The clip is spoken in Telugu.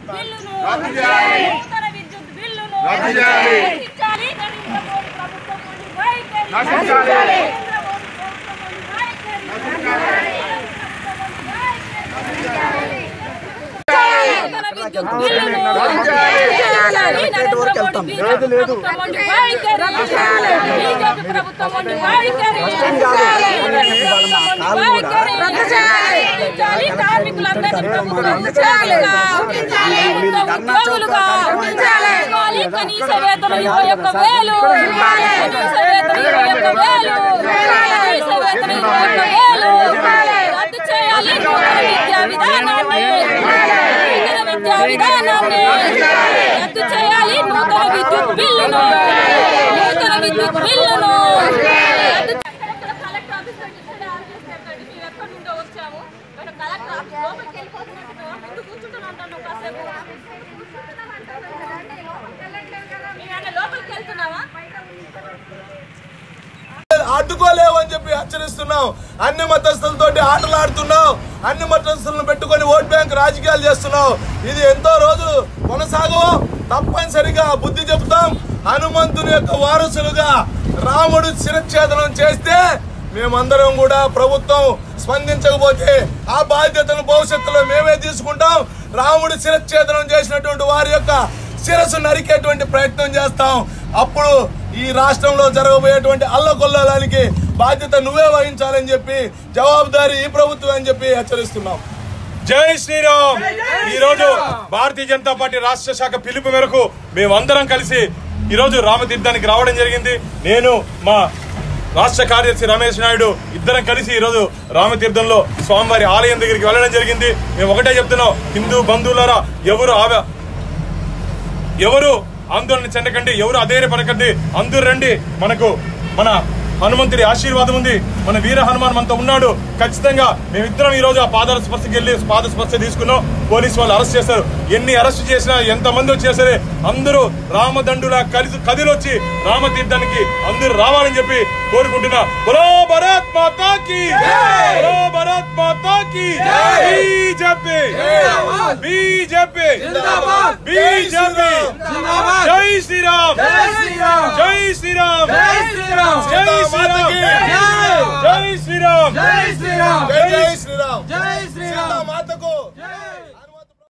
విద్యుత్ బిల్లును రద్దు చేయాలి. నూతన విద్యుత్ బిల్లును రద్దు చేయాలి. నశించాలి నరేంద్ర మోడీ ప్రభుత్వం నుండి వైఖరి. నశించాలి. నరేంద్ర మోడీ ప్రభుత్వం నుండి వైఖరి. నూతన విద్యుత్ బిల్లును నశించాలి. నరేంద్ర మోడీ ప్రభుత్వం నుండి వైఖరి. బీజేపీ ప్రభుత్వం నుండి వైఖరి. బీజేపీ ప్రభుత్వం నుండి వైఖరి. నశించాలి. కార్మికులందరినీ ప్రభుత్వం ఉద్యోగులుగా ప్రభుత్వ ఉద్యోగులుగా ఇవ్వాలి. కనీస వేతనం ఇరవై ఒక్క వేలు కనీస వేతనం ఇరవై ఒక్క వేలు కనీస వేతనం ఇరవై ఒక్క వేలు రద్దు చేయాలి నూతన విద్యా విధానాన్ని నూతన విద్యా విధానాన్ని రద్దు చేయాలి నూతన విద్యుత్ బిల్లును నూతన విద్యుత్ బిల్లును రద్దు కలెక్టర్ ఆఫీస్ నుంచి ఇక్కడే ఆఫీస్ పెట్టండి మేము ఎక్కడి నుండో వచ్చాము మేము కలెక్టర్ ఆఫీస్ లోపలికి వెళ్ళిపోతున్నట్టు ముందు కూర్చుంటున్నాం కాసేపు మేము లోపలికి వెళ్తున్నావా అడ్డుకోలేవని చెప్పి హెచ్చరిస్తున్నాం అన్ని మతస్థులతోటి ఆటలాడుతున్నావు అన్ని మతస్థులను పెట్టుకొని ఓట్ బ్యాంక్ రాజకీయాలు చేస్తున్నావు ఇది ఎంతో రోజులు కొనసాగవు తప్పనిసరిగా బుద్ధి చెబుతాం హనుమంతుని యొక్క వారసులుగా రాముడు శిరఛేదనం చేస్తే మేమందరం కూడా ప్రభుత్వం స్పందించకపోతే ఆ బాధ్యతను భవిష్యత్తులో మేమే తీసుకుంటాం రాముడు శిరఛేదనం చేసినటువంటి వారి యొక్క శిరస్సు నరికేటువంటి ప్రయత్నం చేస్తాం అప్పుడు ఈ రాష్ట్రంలో జరగబోయేటువంటి అల్లకొల్లలానికి బాధ్యత నువ్వే వహించాలని చెప్పి జవాబుదారీ ఈ ప్రభుత్వం అని చెప్పి హెచ్చరిస్తున్నాం జై శ్రీరామ్ ఈ రోజు భారతీయ జనతా పార్టీ రాష్ట్ర శాఖ పిలుపు మేరకు మేమందరం కలిసి ఈ రోజు రామతీర్థానికి రావడం జరిగింది నేను మా రాష్ట్ర కార్యదర్శి రమేష్ నాయుడు ఇద్దరం కలిసి ఈ రోజు రామతీర్థంలో స్వామివారి ఆలయం దగ్గరికి వెళ్ళడం జరిగింది మేము ఒకటే చెప్తున్నాం హిందూ బంధువులారా ఎవరు ఆవ ఎవరు ఆందోళన చెందకండి ఎవరు అధైర్యపడకండి అందరూ రండి మనకు మన హనుమంతుడి ఆశీర్వాదం ఉంది మన వీర హనుమాన్ మనతో ఉన్నాడు ఖచ్చితంగా మేమిద్దరం ఈ రోజు ఆ పాదాల స్పర్శకి వెళ్ళి పాద స్పర్శ తీసుకున్నాం పోలీసు వాళ్ళు అరెస్ట్ చేశారు ఎన్ని అరెస్ట్ చేసినా ఎంత మంది వచ్చినా సరే అందరూ రామదండులా కలిసి కదిలొచ్చి రామతీర్థానికి అందరూ రావాలని చెప్పి కోరుకుంటున్నా బలో భరత్ మాతాకి బలో భరత్ మాతాకి బీజేపీ బీజేపీ బీజేపీ